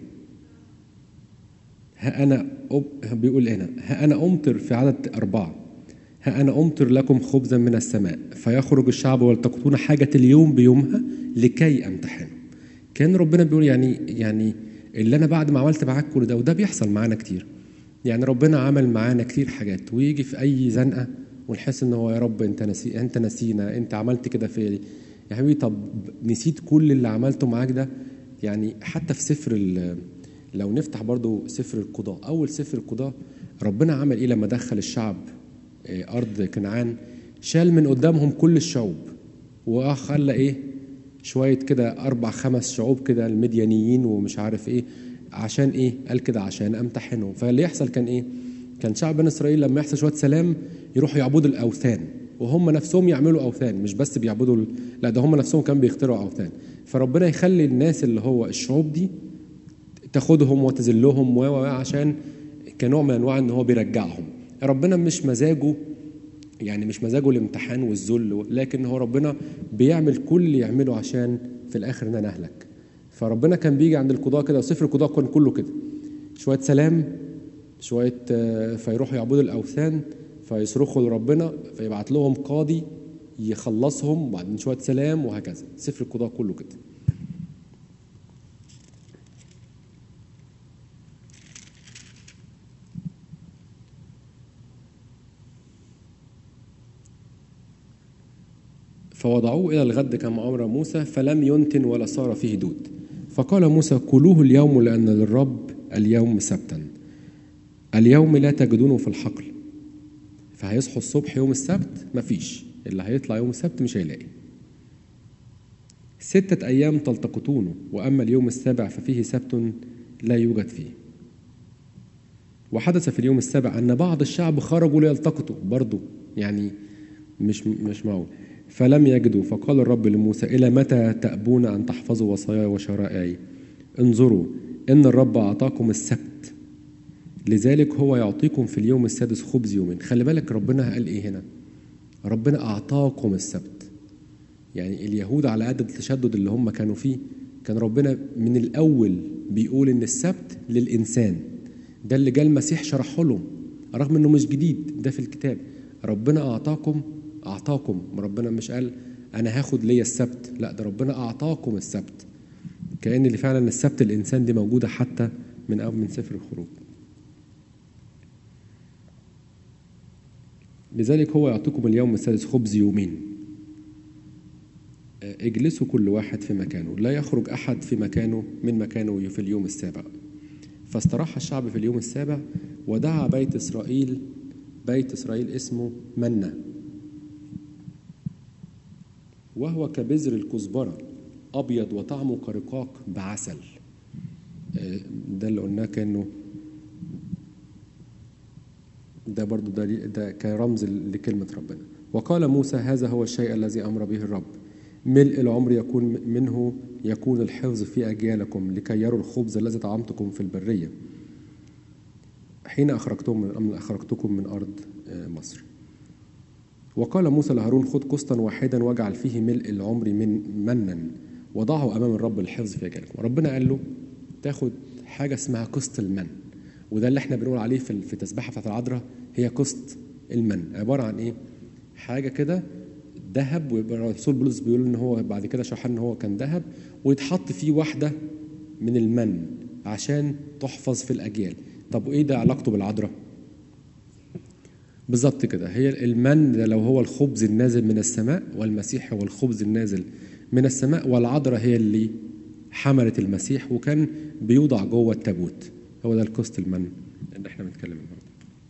ها انا أب... بيقول هنا ها انا امطر في عدد اربعه ها انا امطر لكم خبزا من السماء فيخرج الشعب والتقطون حاجه اليوم بيومها لكي امتحنهم كان ربنا بيقول يعني يعني اللي انا بعد ما عملت معاك كل ده وده بيحصل معانا كتير يعني ربنا عمل معانا كتير حاجات ويجي في اي زنقه ونحس ان هو يا رب انت نسي انت نسينا انت عملت كده في يا حبيبي طب نسيت كل اللي عملته معاك ده يعني حتى في سفر ال- لو نفتح برضو سفر القضاء اول سفر القضاء ربنا عمل ايه لما دخل الشعب آه، ارض كنعان شال من قدامهم كل الشعوب وخلى ايه شويه كده اربع خمس شعوب كده المديانيين ومش عارف ايه عشان ايه قال كده عشان امتحنهم فاللي يحصل كان ايه كان شعب بني اسرائيل لما يحصل شويه سلام يروحوا يعبدوا الاوثان وهم نفسهم يعملوا اوثان مش بس بيعبدوا ال- لا ده هم نفسهم كانوا بيخترعوا اوثان فربنا يخلي الناس اللي هو الشعوب دي تاخدهم وتذلهم و و- عشان كنوع من انواع ان هو بيرجعهم ربنا مش مزاجه يعني مش مزاجه الامتحان والذل لكن هو ربنا بيعمل كل اللي يعمله عشان في الاخر ان نهلك فربنا كان بيجي عند القضاء كده وسفر القضاء كان كله كده شويه سلام شويه آه، فيروحوا يعبدوا الاوثان فيصرخوا لربنا فيبعت لهم قاضي يخلصهم وبعدين شويه سلام وهكذا سفر القضاء كله كده فوضعوه إلى الغد كما أمر موسى فلم ينتن ولا صار فيه دود فقال موسى كلوه اليوم لأن للرب اليوم سبتا اليوم لا تجدونه في الحقل فهيصحوا الصبح يوم السبت مفيش اللي هيطلع يوم السبت مش هيلاقي ستة أيام تلتقطونه وأما اليوم السابع ففيه سبت لا يوجد فيه وحدث في اليوم السابع أن بعض الشعب خرجوا ليلتقطوا برضو يعني مش مش معقول فلم يجدوا فقال الرب لموسى إلى متى تأبون أن تحفظوا وصاياي وشرائعي انظروا إن الرب أعطاكم السبت لذلك هو يعطيكم في اليوم السادس خبز يومين خلي بالك ربنا قال إيه هنا ربنا أعطاكم السبت يعني اليهود على قد التشدد اللي هم كانوا فيه كان ربنا من الأول بيقول إن السبت للإنسان ده اللي جاء المسيح شرحه لهم رغم إنه مش جديد ده في الكتاب ربنا أعطاكم أعطاكم ربنا مش قال أنا هاخد ليا السبت لا ده ربنا أعطاكم السبت كأن اللي فعلا السبت الإنسان دي موجودة حتى من أول من سفر الخروج لذلك هو يعطيكم اليوم السادس خبز يومين اجلسوا كل واحد في مكانه لا يخرج أحد في مكانه من مكانه في اليوم السابع فاستراح الشعب في اليوم السابع ودعا بيت إسرائيل بيت إسرائيل اسمه منّا وهو كبذر الكزبرة أبيض وطعمه كرقاق بعسل ده اللي قلناه كأنه ده برضو ده, ده كرمز لكلمة ربنا وقال موسى هذا هو الشيء الذي أمر به الرب ملء العمر يكون منه يكون الحفظ في أجيالكم لكي يروا الخبز الذي طعمتكم في البرية حين أخرجتم من أخرجتكم من أرض مصر وقال موسى لهارون خذ قسطا واحدا واجعل فيه ملء العمر من منا وضعه امام الرب الحفظ في اجالكم ربنا قال له تاخد حاجه اسمها قسط المن وده اللي احنا بنقول عليه في في التسبيحه بتاعت العذراء هي قسط المن عباره عن ايه حاجه كده ذهب والرسول بولس بيقول ان هو بعد كده شرح ان هو كان ذهب ويتحط فيه واحده من المن عشان تحفظ في الاجيال طب وايه ده علاقته بالعذراء بالظبط كده هي المن ده لو هو الخبز النازل من السماء والمسيح هو الخبز النازل من السماء والعذراء هي اللي حملت المسيح وكان بيوضع جوه التابوت هو ده القسط المن اللي احنا بنتكلم النهارده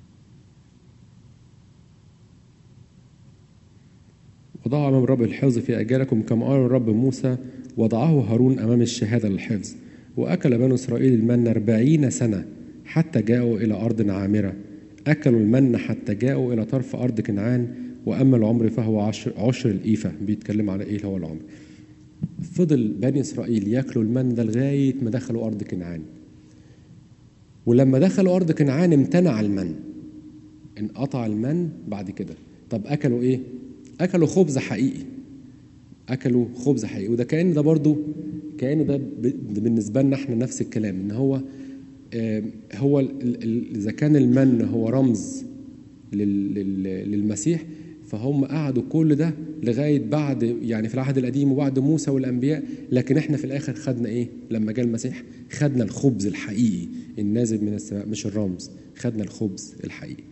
وضعوا أمام الرب الحفظ في أجالكم كما أمر الرب موسى وضعه هارون أمام الشهادة للحفظ وأكل بنو إسرائيل المن أربعين سنة حتى جاءوا إلى أرض عامرة أكلوا المن حتى جاءوا إلى طرف أرض كنعان وأما العمر فهو عشر, عشر الإيفة بيتكلم على إيه هو العمر فضل بني إسرائيل يأكلوا المن ده لغاية ما دخلوا أرض كنعان ولما دخلوا أرض كنعان امتنع المن انقطع المن بعد كده طب أكلوا إيه؟ أكلوا خبز حقيقي أكلوا خبز حقيقي وده كأن ده برضو كأن ده ب- بالنسبة لنا احنا نفس الكلام إن هو آه، هو ال- ال- إذا كان المن هو رمز لل- لل- للمسيح فهم قعدوا كل ده لغاية بعد يعني في العهد القديم وبعد موسى والأنبياء لكن احنا في الآخر خدنا إيه لما جاء المسيح خدنا الخبز الحقيقي النازل من السماء مش الرمز خدنا الخبز الحقيقي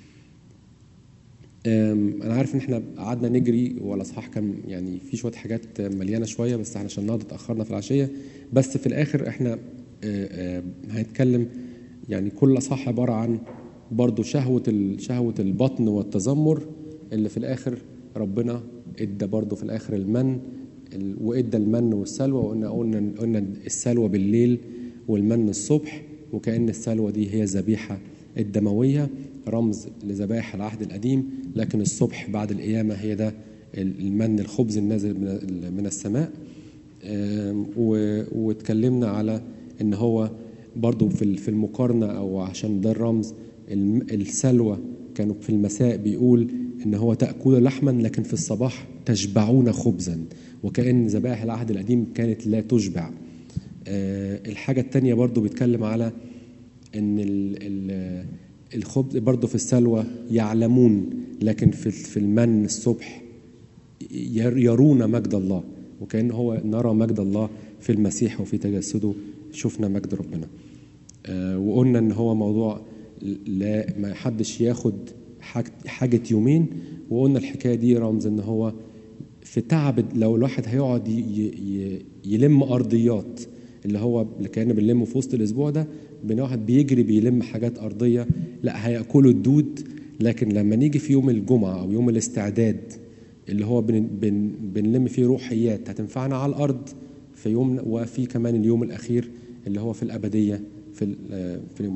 أم، انا عارف ان احنا قعدنا نجري والاصحاح كان يعني في شويه حاجات مليانه شويه بس احنا عشان النهارده اتاخرنا في العشيه بس في الاخر احنا آه، آه، هنتكلم يعني كل اصحاح عباره عن برضو شهوه ال- شهوه البطن والتذمر اللي في الاخر ربنا ادى برضو في الاخر المن ال- وادى المن والسلوى وقلنا قلنا قلنا السلوى بالليل والمن الصبح وكأن السلوى دي هي الذبيحة الدموية رمز لذبائح العهد القديم لكن الصبح بعد القيامة هي ده المن الخبز النازل من من السماء آم، و- واتكلمنا على ان هو برضو في ال- في المقارنة او عشان ده الرمز الم- السلوى كانوا في المساء بيقول ان هو تأكل لحما لكن في الصباح تشبعون خبزا وكأن ذبائح العهد القديم كانت لا تشبع آه، الحاجة التانية برضو بيتكلم على ان ال- ال- الخبز برضو في السلوى يعلمون لكن في في المن الصبح ير- يرون مجد الله وكأن هو نرى مجد الله في المسيح وفي تجسده شفنا مجد ربنا آه، وقلنا ان هو موضوع لا ما حدش ياخد حاج- حاجة يومين وقلنا الحكاية دي رمز ان هو في تعب لو الواحد هيقعد ي- ي- يلم ارضيات اللي هو اللي كان بنلمه في وسط الاسبوع ده بين واحد بيجري بيلم حاجات ارضيه لا هياكلوا الدود لكن لما نيجي في يوم الجمعه او يوم الاستعداد اللي هو بن بن بنلم فيه روحيات هتنفعنا على الارض في يوم وفي كمان اليوم الاخير اللي هو في الابديه في ال- آه، في اليوم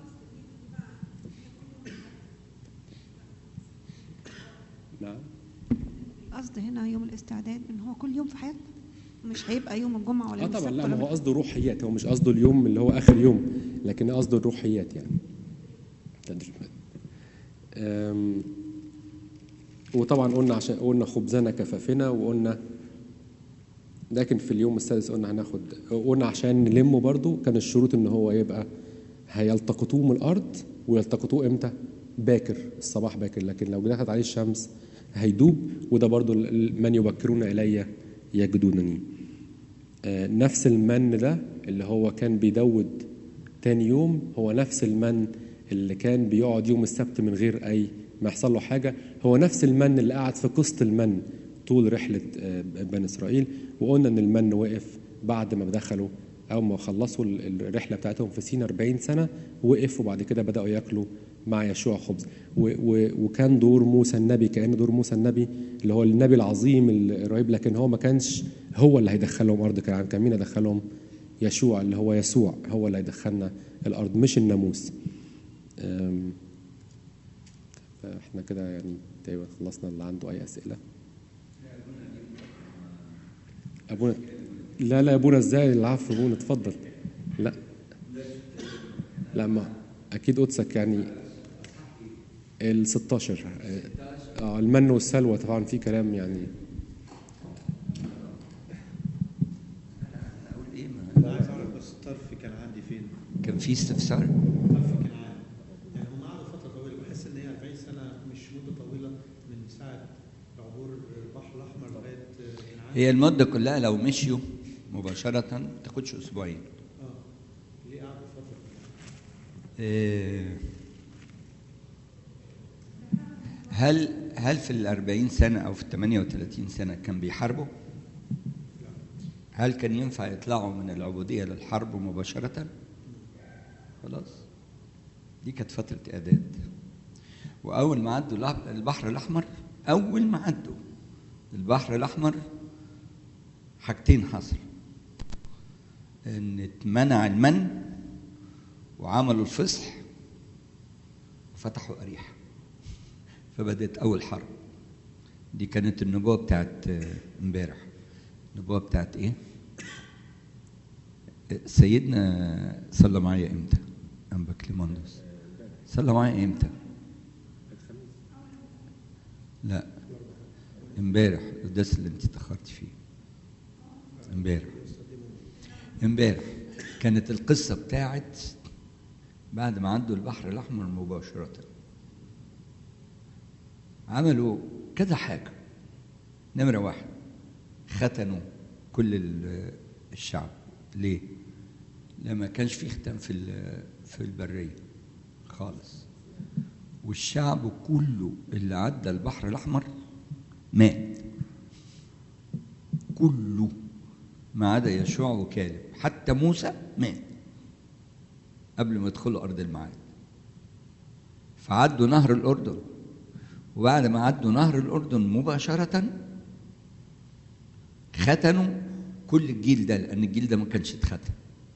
نعم القصد هنا يوم الاستعداد ان هو كل يوم في حياتنا مش هيبقى يوم الجمعه ولا اه يوم طبعا السبت لا ولا ما هو قصده روحيات هو مش قصده اليوم اللي هو اخر يوم لكن قصده الروحيات يعني تدريبات أم، وطبعا قلنا عشان قلنا خبزنا كفافنا وقلنا لكن في اليوم السادس قلنا هناخد قلنا عشان نلمه برضو كان الشروط ان هو يبقى هيلتقطوه من الارض ويلتقطوه امتى؟ باكر الصباح باكر لكن لو دخلت عليه الشمس هيدوب وده برضو ال- من يبكرون الي يجدونني آه، نفس المن ده اللي هو كان بيدود تاني يوم هو نفس المن اللي كان بيقعد يوم السبت من غير اي ما يحصل له حاجه هو نفس المن اللي قعد في قسط المن طول رحله آه، بني اسرائيل وقلنا ان المن وقف بعد ما دخلوا او ما خلصوا ال- الرحله بتاعتهم في سينا 40 سنه وقف وبعد كده بداوا ياكلوا مع يشوع خبز و و وكان دور موسى النبي كان دور موسى النبي اللي هو النبي العظيم الرهيب لكن هو ما كانش هو اللي هيدخلهم ارض كنعان كان مين هيدخلهم يشوع اللي هو يسوع هو اللي هيدخلنا الارض مش الناموس أم، فاحنا كده يعني تقريبا خلصنا اللي عنده اي اسئله ابونا لا لا يا ابونا ازاي العفو ابونا اتفضل لا لا ما اكيد قدسك يعني ال 16 اه المن والسلوى طبعا في كلام يعني اقول ايه ما لا عايز اعرف بس طرف كان عندي فين؟ كان في استفسار طرف كنعان يعني هم قعدوا فتره طويله بحس ان هي 40 سنه مش مده طويله من ساعه عبور البحر الاحمر لغايه كنعان هي المده كلها لو مشيوا مباشره ما تاخدش اسبوعين اه ليه قعدوا فتره؟ إيه، هل هل في ال 40 سنة أو في ال 38 سنة كان بيحاربوا؟ هل كان ينفع يطلعوا من العبودية للحرب مباشرة؟ خلاص دي كانت فترة إعداد وأول ما عدوا الأح- البحر الأحمر أول ما عدوا البحر الأحمر حاجتين حصلوا إن اتمنع المن وعملوا الفصح وفتحوا أريحة فبدأت أول حرب دي كانت النبوة بتاعت آه، امبارح النبوة بتاعت إيه؟ آه، سيدنا صلى معايا إمتى؟ أنبا كليماندوس صلى معايا إمتى؟ لا امبارح القداس اللي انت اتأخرت فيه امبارح امبارح كانت القصة بتاعت بعد ما عدوا البحر الأحمر مباشرة عملوا كذا حاجة نمرة واحد ختنوا كل ال- الشعب ليه؟ لما كانش في ختان في ال- في البرية خالص والشعب كله اللي عدى البحر الأحمر مات كله ما عدا يشوع وكالب حتى موسى مات قبل ما يدخلوا أرض الميعاد فعدوا نهر الأردن وبعد ما عدوا نهر الأردن مباشرة ختنوا كل الجيل ده لأن الجيل ده ما كانش اتختن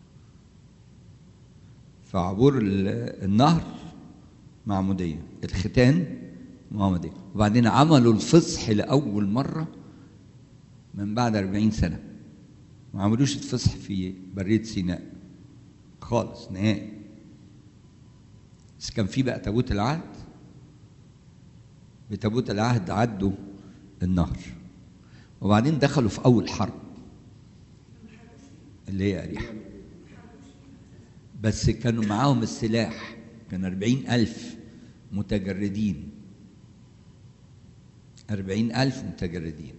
فعبور ال- النهر معمودية الختان معمودية وبعدين عملوا الفصح لأول مرة من بعد أربعين سنة ما عملوش الفصح في برية سيناء خالص نهائي بس كان في بقى تابوت العهد بتابوت العهد عدوا النهر وبعدين دخلوا في أول حرب اللي هي أريحة بس كانوا معاهم السلاح كان أربعين ألف متجردين أربعين ألف متجردين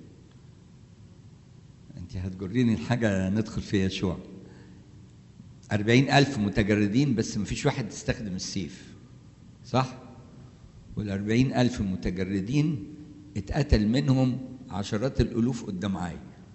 أنت هتجريني الحاجة ندخل فيها شوية أربعين ألف متجردين بس مفيش واحد استخدم السيف صح؟ والأربعين ألف متجردين اتقتل منهم عشرات الألوف قدام عاي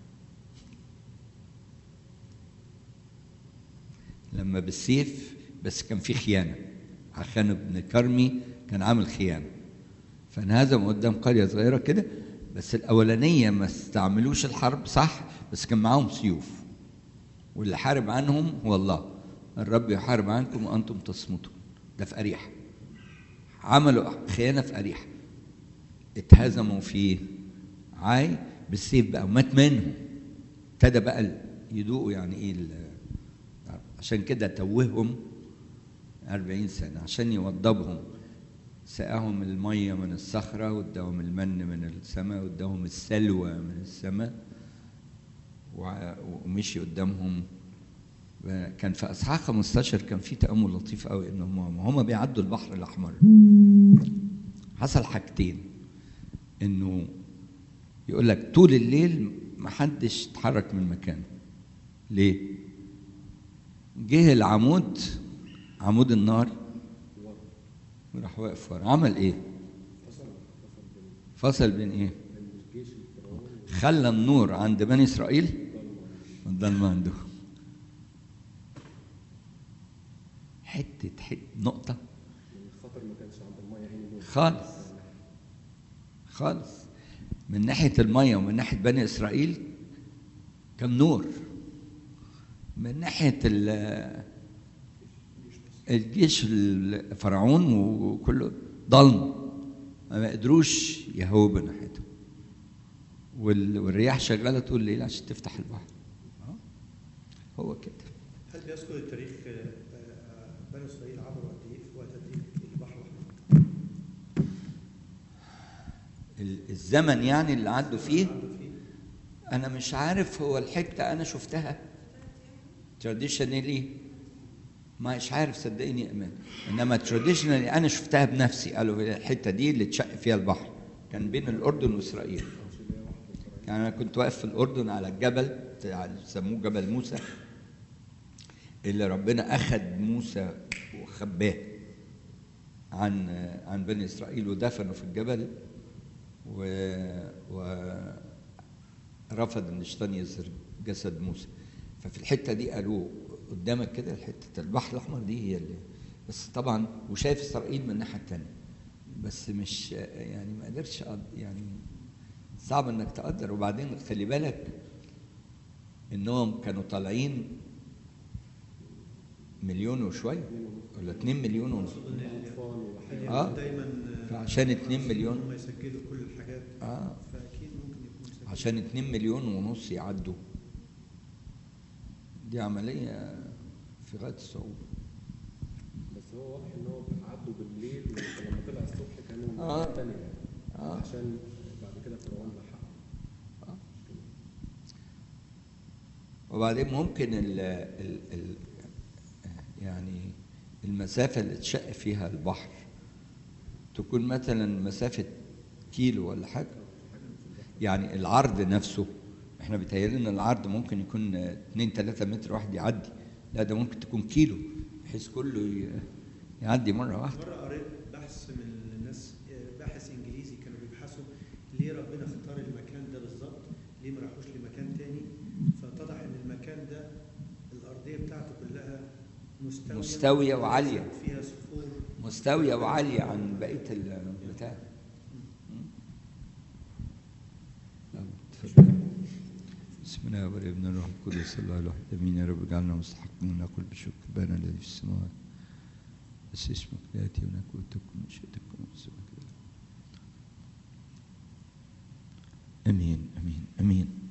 لما بالسيف بس كان في خيانة عخان بن كرمي كان عامل خيانة فانهزم قدام قرية صغيرة كده بس الأولانية ما استعملوش الحرب صح بس كان معاهم سيوف واللي حارب عنهم هو الله الرب يحارب عنكم وأنتم تصمتون ده في أريحة عملوا خيانة في أريحة اتهزموا في عاي بالسيف بقى ومات منهم ابتدى بقى يدوقوا يعني ايه ال- عشان كده توههم أربعين سنة عشان يوضبهم سقاهم المية من الصخرة واداهم المن من السماء واداهم السلوى من السماء وع- ومشي قدامهم كان في اصحاح 15 كان في تامل لطيف قوي ان هم هم بيعدوا البحر الاحمر حصل حاجتين انه يقول لك طول الليل ما حدش اتحرك من مكانه ليه جه العمود عمود النار وراح واقف ورا عمل ايه فصل بين ايه خلى النور عند بني اسرائيل والضلمه عندهم حته حته نقطه خالص خالص من ناحيه الميه ومن ناحيه بني اسرائيل كان نور من ناحيه ال- الجيش الفرعون وكله ضلم ما قدروش يهوبوا ناحيته وال- والرياح شغاله طول الليل عشان تفتح البحر آه. هو كده هل بيذكر التاريخ آه، آه، بني اسرائيل عبروا قد ايه في وقت قد ايه البحر الاحمر؟ ال- الزمن يعني اللي عدوا فيه عدوا فيه انا مش عارف هو الحته انا شفتها تراديشنالي مش عارف صدقيني يا امان انما تراديشنالي انا شفتها بنفسي قالوا هي الحته دي اللي اتشق فيها البحر كان بين الاردن واسرائيل يعني انا كنت واقف في الاردن على الجبل بتاع- بيسموه جبل موسى اللي ربنا اخذ موسى وخباه عن عن بني اسرائيل ودفنوا في الجبل و, و رفض ان الشيطان يظهر جسد موسى ففي الحته دي قالوا قدامك كده حته البحر الاحمر دي هي اللي بس طبعا وشايف اسرائيل من الناحيه الثانيه بس مش يعني ما قدرتش أقد- يعني صعب انك تقدر وبعدين خلي بالك انهم كانوا طالعين مليون وشويه ولا 2 مليون ونص اه دايما فعشان 2 مليون هم يسجلوا كل الحاجات اه فاكيد ممكن يكون سجل. عشان 2 مليون ونص يعدوا دي عملية في غاية الصعوبة بس هو واضح ان هو عدوا بالليل ولما طلع الصبح كانوا من آه. ناحية تانية يعني. آه. عشان بعد كده فرعون لحقهم وبعدين ممكن ال ال ال يعني المسافة اللي اتشق فيها البحر تكون مثلا مسافة كيلو ولا حاجة يعني العرض نفسه احنا بيتهيألنا ان العرض ممكن يكون 2 3 متر واحد يعدي لا ده ممكن تكون كيلو بحيث كله ي- يعدي مرة واحدة مرة قريت بحث من الناس باحث انجليزي كانوا بيبحثوا ليه ربنا اختار المكان ده بالظبط ليه ما راحوش لمكان تاني فاتضح ان المكان ده الارضيه بتاعته كلها مستويه مستوية وعالية. وليست فيها صخور مستوية وعالية عن بقية البتاع نعم، اتفضل. بسم الله والابن الروح القدس الله الواحد امين يا رب اجعلنا مستحقين نقول بشكر بانا الذي في السماوات بس اسمك ياتي ونكوتكم مشيئتكم وسمك امين امين امين